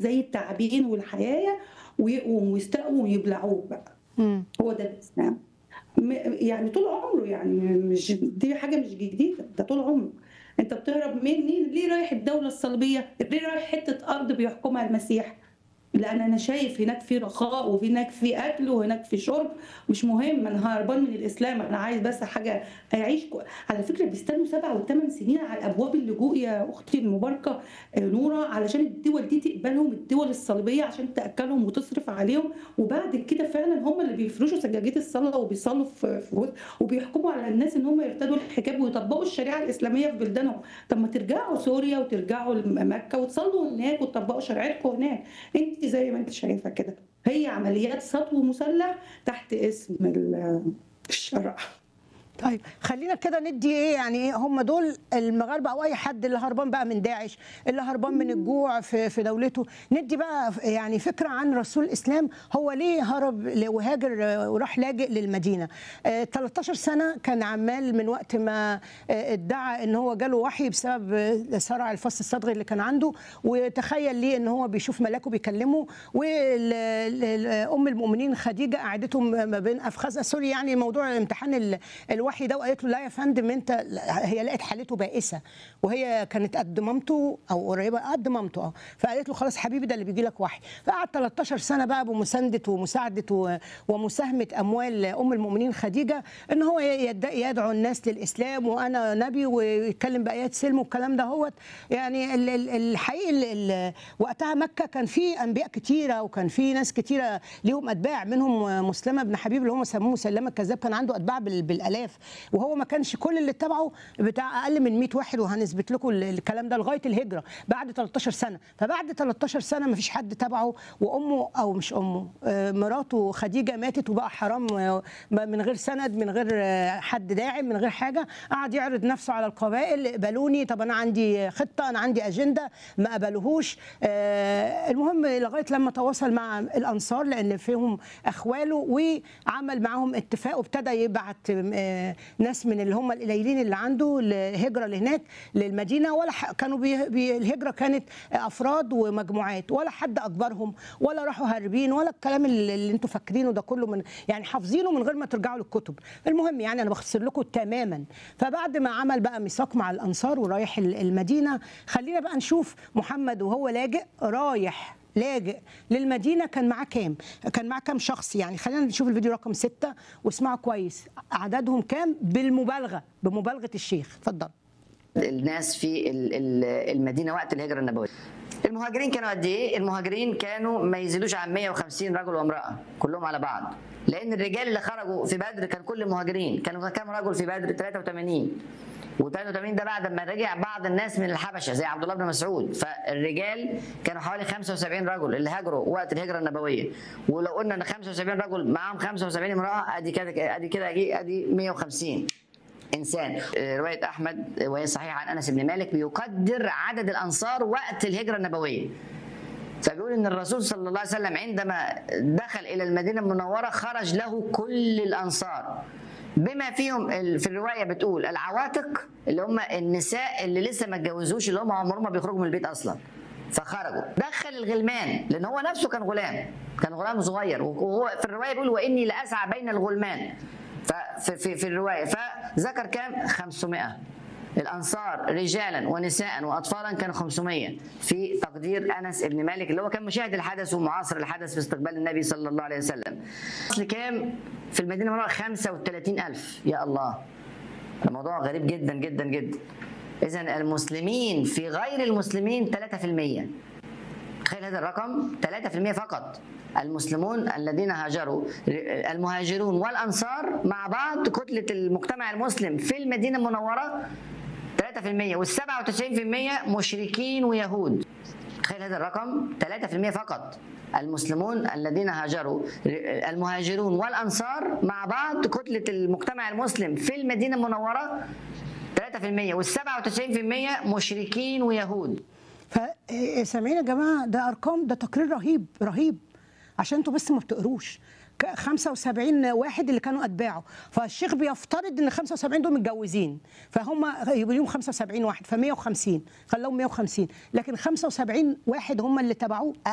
زي التعابين والحياة ويقوم ويستقوا ويبلعوك بقى إمم. هو ده الإسلام م يعني طول عمره يعني مش دي حاجة مش جديدة ده طول عمره أنت بتهرب مني ليه رايح الدولة الصليبية ليه رايح حتة أرض بيحكمها المسيح لأن أنا شايف هناك في رخاء وفي هناك في أكل وهناك في شرب مش مهم أنا هربان من الإسلام أنا عايز بس حاجة أعيش كو... على فكرة بيستنوا سبع وثمان سنين على أبواب اللجوء يا أختي المباركة آه، نورة علشان الدول دي تقبلهم الدول الصليبية عشان تأكلهم وتصرف عليهم وبعد كده فعلا هم اللي بيفرشوا سجاجيد الصلاة وبيصلوا في في وسط- وبيحكموا على الناس إن هم يرتدوا الحجاب ويطبقوا الشريعة الإسلامية في بلدانهم طب ما ترجعوا سوريا وترجعوا مكة وتصلوا هناك وتطبقوا شريعتكم هناك انت زي ما انت شايفه كده هي عمليات سطو مسلح تحت اسم ال- الشرع طيب خلينا كده ندي ايه يعني ايه هم دول المغاربه او اي حد اللي هربان بقى من داعش اللي هربان من الجوع في في دولته ندي بقى يعني فكره عن رسول الاسلام هو ليه هرب وهاجر وراح لاجئ للمدينه آه، 13 سنه كان عمال من وقت ما آه، ادعى ان هو جاله وحي بسبب آه، صرع الفص الصدغي اللي كان عنده وتخيل ليه ان هو بيشوف ملاكه بيكلمه وام المؤمنين خديجه قعدته ما بين افخاذ سوري يعني موضوع امتحان ال- الوحي ده وقالت له لا يا فندم انت لا، هي لقت حالته بائسه وهي كانت قد مامته او قريبه قد مامته اه فقالت له خلاص حبيبي ده اللي بيجي لك وحي فقعد 13 سنه بقى بمسانده ومساعده و- ومساهمه اموال ام المؤمنين خديجه ان هو يد- يدعو الناس للاسلام وانا نبي ويتكلم بايات سلم والكلام ده هوت يعني ال- ال- الحقيقي ال- ال- وقتها مكه كان في انبياء كتيره وكان في ناس كتيره ليهم اتباع منهم مسلمه بن حبيب اللي هم سموه مسلمه الكذاب كان عنده اتباع بال- بالالاف وهو ما كانش كل اللي اتبعه بتاع اقل من 100 واحد وهنثبت لكم ال- الكلام ده لغايه الهجره بعد 13 سنه فبعد 13 سنه ما فيش حد تبعه وامه او مش امه آه، مراته خديجه ماتت وبقى حرام آه، من غير سند من غير آه، حد داعم من غير حاجه قعد يعرض نفسه على القبائل اقبلوني طب انا عندي خطه انا عندي اجنده ما قبلوهوش آه، المهم لغايه لما تواصل مع الانصار لان فيهم اخواله وعمل معاهم اتفاق وابتدى يبعت آه، ناس من اللي هم القليلين اللي عنده الهجره لهناك للمدينه ولا ح- كانوا بي بي الهجره كانت افراد ومجموعات ولا حد اجبرهم ولا راحوا هاربين ولا الكلام اللي اللي انتوا فاكرينه ده كله من يعني حافظينه من غير ما ترجعوا للكتب المهم يعني انا بختصر لكم تماما فبعد ما عمل بقى ميثاق مع الانصار ورايح ال- المدينه خلينا بقى نشوف محمد وهو لاجئ رايح لاجئ للمدينه كان معاه كام؟ كان معاه كام شخص يعني خلينا نشوف الفيديو رقم ستة واسمعوا كويس عددهم كام بالمبالغه بمبالغه الشيخ اتفضل الناس في ال- ال- المدينه وقت الهجره النبويه المهاجرين كانوا قد ايه المهاجرين كانوا ما يزيدوش عن 150 رجل وامراه كلهم على بعض لان الرجال اللي خرجوا في بدر كان كل مهاجرين كانوا كام رجل في بدر 83 و83 ده بعد ما رجع بعض الناس من الحبشه زي عبد الله بن مسعود فالرجال كانوا حوالي 75 رجل اللي هاجروا وقت الهجره النبويه ولو قلنا ان 75 رجل معاهم 75 امراه ادي كده ادي كده ادي 150 انسان آه، روايه احمد آه، وهي صحيحه عن انس بن مالك بيقدر عدد الانصار وقت الهجره النبويه فبيقول ان الرسول صلى الله عليه وسلم عندما دخل الى المدينه المنوره خرج له كل الانصار بما فيهم ال- في الروايه بتقول العواتق اللي هم النساء اللي لسه ما اتجوزوش اللي هم عمرهم ما بيخرجوا من البيت اصلا فخرجوا دخل الغلمان لان هو نفسه كان غلام كان غلام صغير وهو في الروايه بيقول واني لاسعى بين الغلمان ففي في, في الروايه فذكر كام 500 الانصار رجالا ونساء واطفالا كانوا 500 في تقدير انس بن مالك اللي هو كان مشاهد الحدث ومعاصر الحدث في استقبال النبي صلى الله عليه وسلم. اصل كام في المدينه المنوره 35000 يا الله الموضوع غريب جدا جدا جدا. اذا المسلمين في غير المسلمين 3% تخيل هذا الرقم 3% فقط المسلمون الذين هاجروا المهاجرون والانصار مع بعض كتله المجتمع المسلم في المدينه المنوره 3% وال 97% مشركين ويهود تخيل هذا الرقم 3% فقط المسلمون الذين هاجروا المهاجرون والانصار مع بعض كتله المجتمع المسلم في المدينه المنوره 3% وال 97% مشركين ويهود فسامعين يا جماعه ده ارقام ده تقرير رهيب رهيب عشان انتوا بس ما بتقروش ك- 75 واحد اللي كانوا اتباعه فالشيخ بيفترض ان 75 دول متجوزين فهم يبقى لهم 75 واحد ف 150 خلاهم 150 لكن 75 واحد هم اللي تبعوه